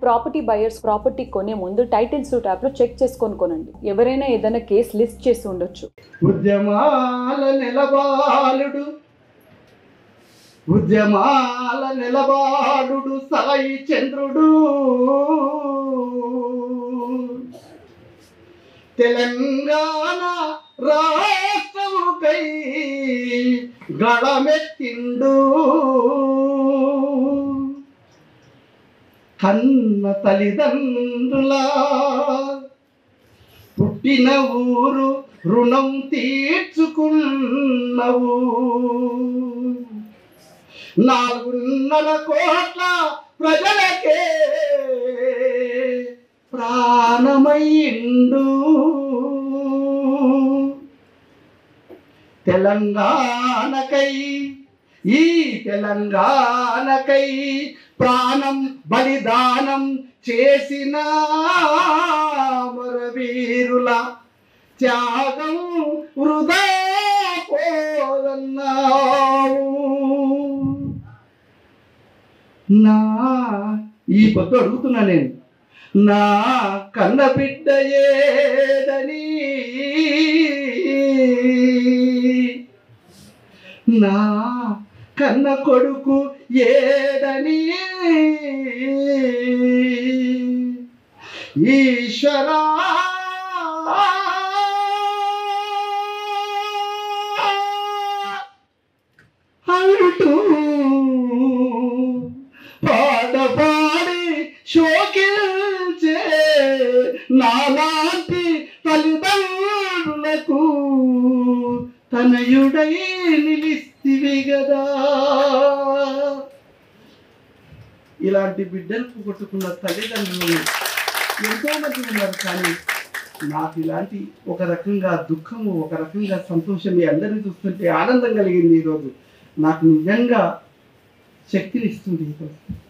property buyers property కొనే ముందు title suit యాప్లో చెక్ చేసుకొని కొనండి ఎవరైనా ఏదైనా కేసు లిస్ట్ చేసి ఉండొచ్చు ఉద్యమాల నెలబాలుడు ఉద్యమాల నెలబాలుడు సాయి చంద్రుడు తెలంగాణ రాష్ట్రముకై గళమెత్తిండు కన్న తల్లిదండ్రుల పుట్టిన ఊరు రుణం తీర్చుకున్నవు నాలుగున్నర కోట్ల ప్రజలకే ప్రాణమయ్యిండు తెలంగాణకై ఈ తెలంగాణకై ప్రాణం బలిదానం చేసిన మరవీరుల త్యాగం వృధా పోదన్నావు నా ఈ పొద్దు అడుగుతున్నా నేను నా కన్న బిడ్డ ఏదని నా కన్న కొడుకు ఏడని ఈశ్వరా అంటూ పాట పాడి శోకించే నాలాంటి తల్లిదండ్రులకు తనయుడై నిలిస్తివి గదా ఇలాంటి బిడ్డలకు కొట్టుకున్న తల్లిదండ్రులు ఎంతో మంది ఉన్నారు కానీ నాకు ఇలాంటి ఒక రకంగా దుఃఖము ఒక రకంగా సంతోషం మీ అందరినీ చూస్తుంటే ఆనందం కలిగింది ఈరోజు నాకు నిజంగా శక్తిని ఇస్తుంది ఈరోజు